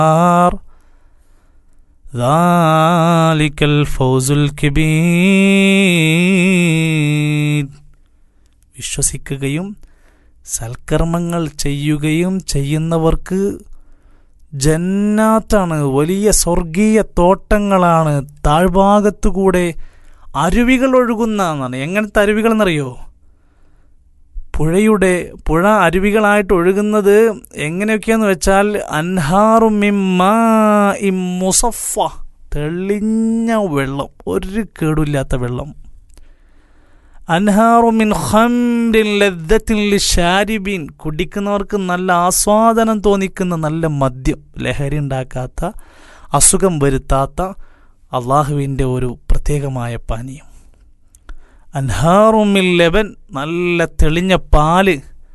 النار ذلك الفوز الكبير വിശ്വസിക്കുകയും സൽക്കർമ്മങ്ങൾ ചെയ്യുകയും ചെയ്യുന്നവർക്ക് ജന്നാത്താണ് വലിയ സ്വർഗീയ തോട്ടങ്ങളാണ് താഴ്ഭാഗത്തുകൂടെ അരുവികൾ ഒഴുകുന്ന എന്നാണ് എങ്ങനത്തെ അരുവികൾ എന്നറിയോ പുഴയുടെ പുഴ അരുവികളായിട്ട് ഒഴുകുന്നത് എങ്ങനെയൊക്കെയാന്ന് വെച്ചാൽ അൻഹാറുമിമ്മ മുസഫ തെളിഞ്ഞ വെള്ളം ഒരു കേടുമില്ലാത്ത വെള്ളം അൻഹാറുമിൻ ഹംറിൻ ലദ്ദത്തിൻ ലിഷാരിബീൻ കുടിക്കുന്നവർക്ക് നല്ല ആസ്വാദനം തോന്നിക്കുന്ന നല്ല മദ്യം ലഹരി ഉണ്ടാക്കാത്ത അസുഖം വരുത്താത്ത അള്ളാഹുവിൻ്റെ ഒരു പ്രത്യേകമായ പാനീയം അൻഹാറുമിൻ ലബൻ നല്ല തെളിഞ്ഞ പാല്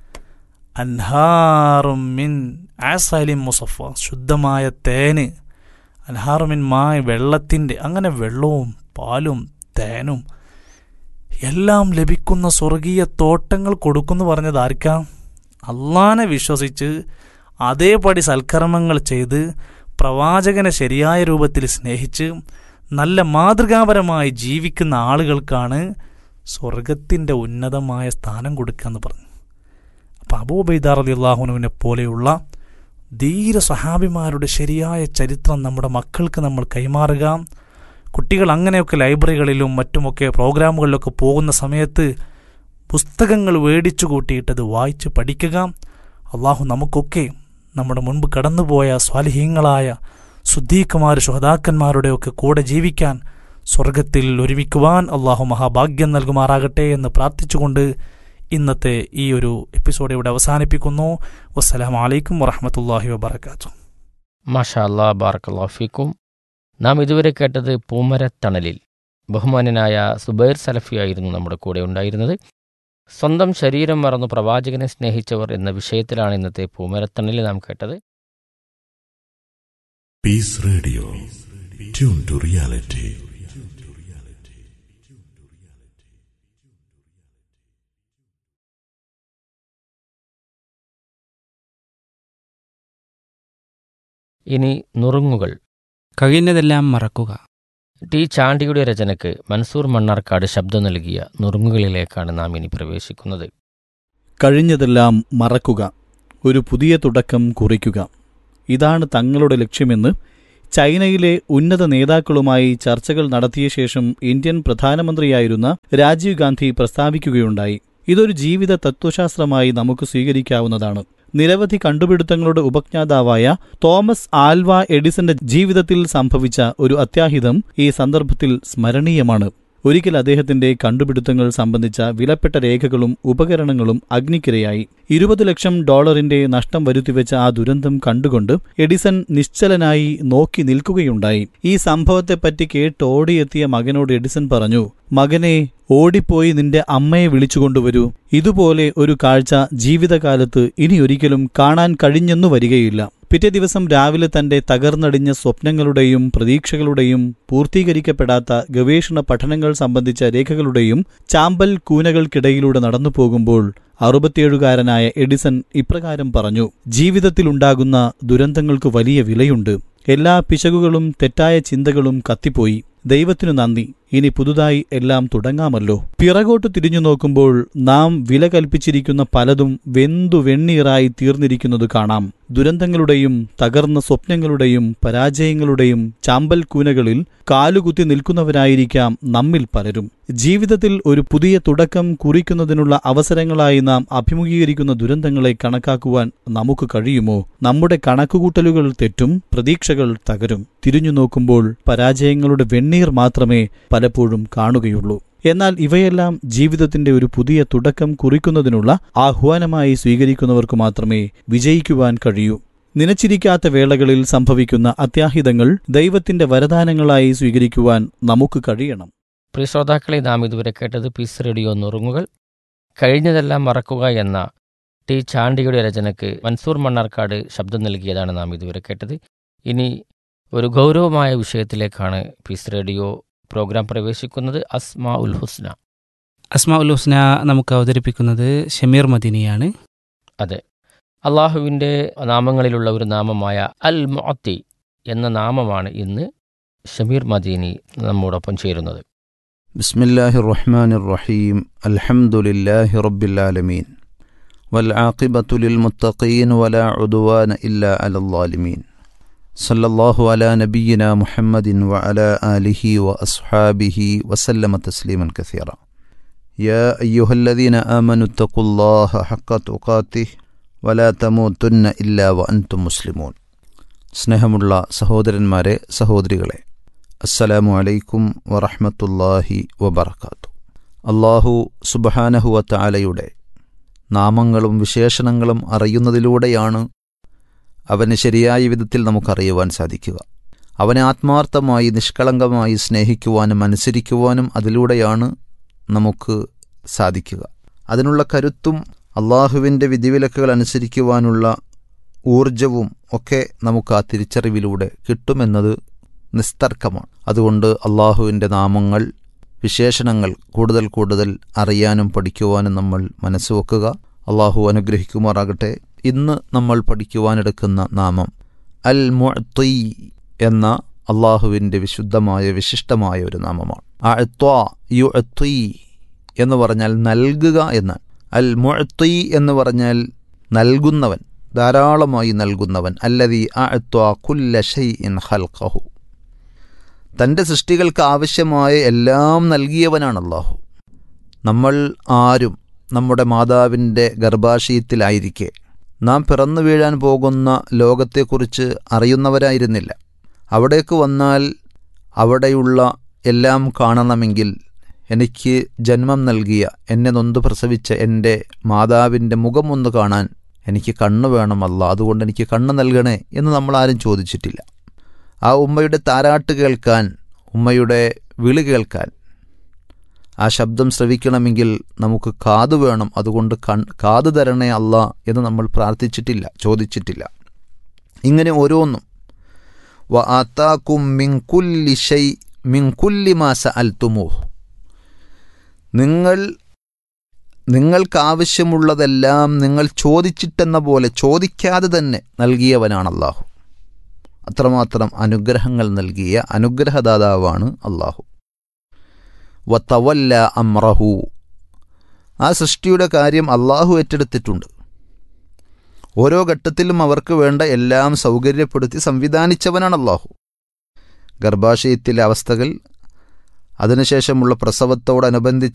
അൻഹാറുമിൻ ആസാലിം മുസഫ ശുദ്ധമായ തേന് അൻഹാറുമിൻ മായ വെള്ളത്തിൻ്റെ അങ്ങനെ വെള്ളവും പാലും തേനും എല്ലാം ലഭിക്കുന്ന സ്വർഗീയ തോട്ടങ്ങൾ കൊടുക്കുന്നു പറഞ്ഞത് ആർക്കാ അള്ളാനെ വിശ്വസിച്ച് അതേപടി സൽക്കർമ്മങ്ങൾ ചെയ്ത് പ്രവാചകനെ ശരിയായ രൂപത്തിൽ സ്നേഹിച്ച് നല്ല മാതൃകാപരമായി ജീവിക്കുന്ന ആളുകൾക്കാണ് സ്വർഗത്തിൻ്റെ ഉന്നതമായ സ്ഥാനം കൊടുക്കുക എന്ന് പറഞ്ഞു അപ്പോൾ അബൂബൈദാർ അലി അള്ളാഹുനുവിനെ പോലെയുള്ള ധീര സഹാബിമാരുടെ ശരിയായ ചരിത്രം നമ്മുടെ മക്കൾക്ക് നമ്മൾ കൈമാറുക കുട്ടികൾ അങ്ങനെയൊക്കെ ലൈബ്രറികളിലും മറ്റുമൊക്കെ പ്രോഗ്രാമുകളിലൊക്കെ പോകുന്ന സമയത്ത് പുസ്തകങ്ങൾ മേടിച്ചു കൂട്ടിയിട്ടത് വായിച്ച് പഠിക്കുക അള്ളാഹു നമുക്കൊക്കെ നമ്മുടെ മുൻപ് കടന്നുപോയ സ്വാലിഹീങ്ങളായ സുദ്ദീഖുമാർ ശുഹദാക്കന്മാരുടെയൊക്കെ കൂടെ ജീവിക്കാൻ സ്വർഗത്തിൽ ഒരുമിക്കുവാൻ അള്ളാഹു മഹാഭാഗ്യം നൽകുമാറാകട്ടെ എന്ന് പ്രാർത്ഥിച്ചുകൊണ്ട് ഇന്നത്തെ ഈ ഒരു എപ്പിസോഡ് ഇവിടെ അവസാനിപ്പിക്കുന്നു വസ്സലാമലൈക്കും വറഹമത്തല്ലാഹി വബർക്കാത്തു മാഷാ അല്ലാ ബാറക്കല്ലാ ഫീക്കും നാം ഇതുവരെ കേട്ടത് പൂമരത്തണലിൽ ബഹുമാനനായ സുബൈർ സലഫിയായിരുന്നു നമ്മുടെ കൂടെ ഉണ്ടായിരുന്നത് സ്വന്തം ശരീരം മറന്നു പ്രവാചകനെ സ്നേഹിച്ചവർ എന്ന വിഷയത്തിലാണ് ഇന്നത്തെ പൂമരത്തണലിൽ നാം കേട്ടത് Peace Radio. Tune to reality. ഇനി നുറുങ്ങുകൾ കഴിയുന്നതെല്ലാം മറക്കുക ടി ചാണ്ടിയുടെ രചനയ്ക്ക് മൻസൂർ മണ്ണാർക്കാട് ശബ്ദം നൽകിയ നുറുങ്ങുകളിലേക്കാണ് നാം ഇനി പ്രവേശിക്കുന്നത് കഴിഞ്ഞതെല്ലാം മറക്കുക ഒരു പുതിയ തുടക്കം കുറിക്കുക ഇതാണ് തങ്ങളുടെ ലക്ഷ്യമെന്ന് ചൈനയിലെ ഉന്നത നേതാക്കളുമായി ചർച്ചകൾ നടത്തിയ ശേഷം ഇന്ത്യൻ പ്രധാനമന്ത്രിയായിരുന്ന രാജീവ് ഗാന്ധി പ്രസ്താവിക്കുകയുണ്ടായി ഇതൊരു ജീവിത തത്വശാസ്ത്രമായി നമുക്ക് സ്വീകരിക്കാവുന്നതാണ് നിരവധി കണ്ടുപിടുത്തങ്ങളുടെ ഉപജ്ഞാതാവായ തോമസ് ആൽവ എഡിസന്റെ ജീവിതത്തിൽ സംഭവിച്ച ഒരു അത്യാഹിതം ഈ സന്ദർഭത്തിൽ സ്മരണീയമാണ് ഒരിക്കൽ അദ്ദേഹത്തിന്റെ കണ്ടുപിടുത്തങ്ങൾ സംബന്ധിച്ച വിലപ്പെട്ട രേഖകളും ഉപകരണങ്ങളും അഗ്നിക്കിരയായി ഇരുപത് ലക്ഷം ഡോളറിന്റെ നഷ്ടം വരുത്തിവെച്ച ആ ദുരന്തം കണ്ടുകൊണ്ട് എഡിസൺ നിശ്ചലനായി നോക്കി നിൽക്കുകയുണ്ടായി ഈ സംഭവത്തെപ്പറ്റി കേട്ടോടിയെത്തിയ മകനോട് എഡിസൺ പറഞ്ഞു മകനെ ഓടിപ്പോയി നിന്റെ അമ്മയെ വിളിച്ചുകൊണ്ടുവരൂ ഇതുപോലെ ഒരു കാഴ്ച ജീവിതകാലത്ത് ഇനിയൊരിക്കലും കാണാൻ കഴിഞ്ഞെന്നു വരികയില്ല പിറ്റേ ദിവസം രാവിലെ തന്റെ തകർന്നടിഞ്ഞ സ്വപ്നങ്ങളുടെയും പ്രതീക്ഷകളുടെയും പൂർത്തീകരിക്കപ്പെടാത്ത ഗവേഷണ പഠനങ്ങൾ സംബന്ധിച്ച രേഖകളുടെയും ചാമ്പൽ കൂനകൾക്കിടയിലൂടെ നടന്നു പോകുമ്പോൾ അറുപത്തിയേഴുകാരനായ എഡിസൺ ഇപ്രകാരം പറഞ്ഞു ജീവിതത്തിലുണ്ടാകുന്ന ദുരന്തങ്ങൾക്ക് വലിയ വിലയുണ്ട് എല്ലാ പിശകുകളും തെറ്റായ ചിന്തകളും കത്തിപ്പോയി ദൈവത്തിനു നന്ദി ഇനി പുതുതായി എല്ലാം തുടങ്ങാമല്ലോ പിറകോട്ട് തിരിഞ്ഞു നോക്കുമ്പോൾ നാം വില കൽപ്പിച്ചിരിക്കുന്ന പലതും വെന്തു വെണ്ണീറായി തീർന്നിരിക്കുന്നത് കാണാം ദുരന്തങ്ങളുടെയും തകർന്ന സ്വപ്നങ്ങളുടെയും പരാജയങ്ങളുടെയും ചാമ്പൽ കൂനകളിൽ കാലുകുത്തി നിൽക്കുന്നവരായിരിക്കാം നമ്മിൽ പലരും ജീവിതത്തിൽ ഒരു പുതിയ തുടക്കം കുറിക്കുന്നതിനുള്ള അവസരങ്ങളായി നാം അഭിമുഖീകരിക്കുന്ന ദുരന്തങ്ങളെ കണക്കാക്കുവാൻ നമുക്ക് കഴിയുമോ നമ്മുടെ കണക്കുകൂട്ടലുകൾ തെറ്റും പ്രതീക്ഷകൾ തകരും തിരിഞ്ഞു നോക്കുമ്പോൾ പരാജയങ്ങളുടെ വെണ്ണീർ മാത്രമേ പലപ്പോഴും കാണുകയുള്ളൂ എന്നാൽ ഇവയെല്ലാം ജീവിതത്തിന്റെ ഒരു പുതിയ തുടക്കം കുറിക്കുന്നതിനുള്ള ആഹ്വാനമായി സ്വീകരിക്കുന്നവർക്ക് മാത്രമേ വിജയിക്കുവാൻ കഴിയൂ നനച്ചിരിക്കാത്ത വേളകളിൽ സംഭവിക്കുന്ന അത്യാഹിതങ്ങൾ ദൈവത്തിന്റെ വരദാനങ്ങളായി സ്വീകരിക്കുവാൻ നമുക്ക് കഴിയണം പ്രിയ ശ്രോതാക്കളെ നാം ഇതുവരെ കേട്ടത് പീസ് റേഡിയോ നുറുങ്ങുകൾ കഴിഞ്ഞതെല്ലാം മറക്കുക എന്ന ടി ചാണ്ടിയുടെ രചനയ്ക്ക് മൻസൂർ മണ്ണാർക്കാട് ശബ്ദം നൽകിയതാണ് നാം ഇതുവരെ കേട്ടത് ഇനി ഒരു ഗൗരവമായ വിഷയത്തിലേക്കാണ് പീസ് റേഡിയോ പ്രോഗ്രാം പ്രവേശിക്കുന്നത് അസ്മാ ഉൽ ഹുസ്ന അസ്മാ ഉൽ ഹുസ്ന നമുക്ക് അവതരിപ്പിക്കുന്നത് ഷമീർ മദിനിയാണ് അതെ അള്ളാഹുവിൻ്റെ നാമങ്ങളിലുള്ള ഒരു നാമമായ അൽ മുഅത്തി എന്ന നാമമാണ് ഇന്ന് ഷമീർ മദീനി നമ്മോടൊപ്പം ചേരുന്നത് بسم الله الرحمن الرحيم الحمد لله رب العالمين والعاقبة للمتقين ولا عدوان إلا على الظالمين صلى الله على نبينا محمد وعلى آله وأصحابه وسلم تسليما كثيرا يا أيها الذين آمنوا اتقوا الله حق تقاته ولا تموتن إلا وأنتم مسلمون സ്നേഹമുള്ള സഹോദരന്മാരെ സഹോദരികളെ അസ്സലാമു അലൈക്കും വറഹ്മത്തുള്ളാഹി വബർക്കാത്തു അള്ളാഹു സുബഹാനഹുവ താലയുടെ നാമങ്ങളും വിശേഷണങ്ങളും അറിയുന്നതിലൂടെയാണ് അവനെ ശരിയായ വിധത്തിൽ നമുക്കറിയുവാൻ സാധിക്കുക അവനെ ആത്മാർത്ഥമായി നിഷ്കളങ്കമായി സ്നേഹിക്കുവാനും അനുസരിക്കുവാനും അതിലൂടെയാണ് നമുക്ക് സാധിക്കുക അതിനുള്ള കരുത്തും അള്ളാഹുവിൻ്റെ വിധിവിലക്കുകൾ അനുസരിക്കുവാനുള്ള ഊർജവും ഒക്കെ നമുക്ക് ആ തിരിച്ചറിവിലൂടെ കിട്ടുമെന്നത് നിസ്തർക്കമാണ് അതുകൊണ്ട് അള്ളാഹുവിൻ്റെ നാമങ്ങൾ വിശേഷണങ്ങൾ കൂടുതൽ കൂടുതൽ അറിയാനും പഠിക്കുവാനും നമ്മൾ മനസ്സുവെക്കുക അള്ളാഹു അനുഗ്രഹിക്കുമാറാകട്ടെ ഇന്ന് നമ്മൾ പഠിക്കുവാനെടുക്കുന്ന നാമം അൽ മുഅത്തി എന്ന അള്ളാഹുവിൻ്റെ വിശുദ്ധമായ വിശിഷ്ടമായ ഒരു നാമമാണ് അഅ്ത്വാ യുഅ്തി എന്ന് പറഞ്ഞാൽ നൽകുക എന്നാണ് അൽ മുഅത്തി എന്ന് പറഞ്ഞാൽ നൽകുന്നവൻ ധാരാളമായി നൽകുന്നവൻ അല്ലതി അഅ്ത്വാ കുല്ല ഷൈഇൻ ഖൽഖഹു തൻ്റെ സൃഷ്ടികൾക്ക് ആവശ്യമായ എല്ലാം നൽകിയവനാണ് അള്ളാഹു നമ്മൾ ആരും നമ്മുടെ മാതാവിൻ്റെ ഗർഭാശയത്തിലായിരിക്കെ നാം പിറന്നു വീഴാൻ പോകുന്ന ലോകത്തെക്കുറിച്ച് അറിയുന്നവരായിരുന്നില്ല അവിടേക്ക് വന്നാൽ അവിടെയുള്ള എല്ലാം കാണണമെങ്കിൽ എനിക്ക് ജന്മം നൽകിയ എന്നെ നൊന്ത് പ്രസവിച്ച എൻ്റെ മാതാവിൻ്റെ മുഖം ഒന്ന് കാണാൻ എനിക്ക് കണ്ണ് വേണമല്ല അതുകൊണ്ട് എനിക്ക് കണ്ണ് നൽകണേ എന്ന് നമ്മൾ ആരും ചോദിച്ചിട്ടില്ല ആ ഉമ്മയുടെ താരാട്ട് കേൾക്കാൻ ഉമ്മയുടെ വിളി കേൾക്കാൻ ആ ശബ്ദം ശ്രവിക്കണമെങ്കിൽ നമുക്ക് കാത് വേണം അതുകൊണ്ട് കൺ കാത് തരണേ അല്ല എന്ന് നമ്മൾ പ്രാർത്ഥിച്ചിട്ടില്ല ചോദിച്ചിട്ടില്ല ഇങ്ങനെ ഓരോന്നും വ ആത്താക്കും മിങ്കുല്ലി ഷൈ മിങ്കുല്ലി മാസ അൽത്തുമോഹ് നിങ്ങൾ നിങ്ങൾക്കാവശ്യമുള്ളതെല്ലാം നിങ്ങൾ ചോദിച്ചിട്ടെന്ന പോലെ ചോദിക്കാതെ തന്നെ നൽകിയവനാണ് അള്ളാഹു അത്രമാത്രം അനുഗ്രഹങ്ങൾ നൽകിയ അനുഗ്രഹദാതാവാണ് അള്ളാഹു വത്തവല്ല അമ്രഹു ആ സൃഷ്ടിയുടെ കാര്യം അള്ളാഹു ഏറ്റെടുത്തിട്ടുണ്ട് ഓരോ ഘട്ടത്തിലും അവർക്ക് വേണ്ട എല്ലാം സൗകര്യപ്പെടുത്തി സംവിധാനിച്ചവനാണ് അള്ളാഹു ഗർഭാശയത്തിലെ അവസ്ഥകൾ അതിനുശേഷമുള്ള പ്രസവത്തോടനുബന്ധിച്ച്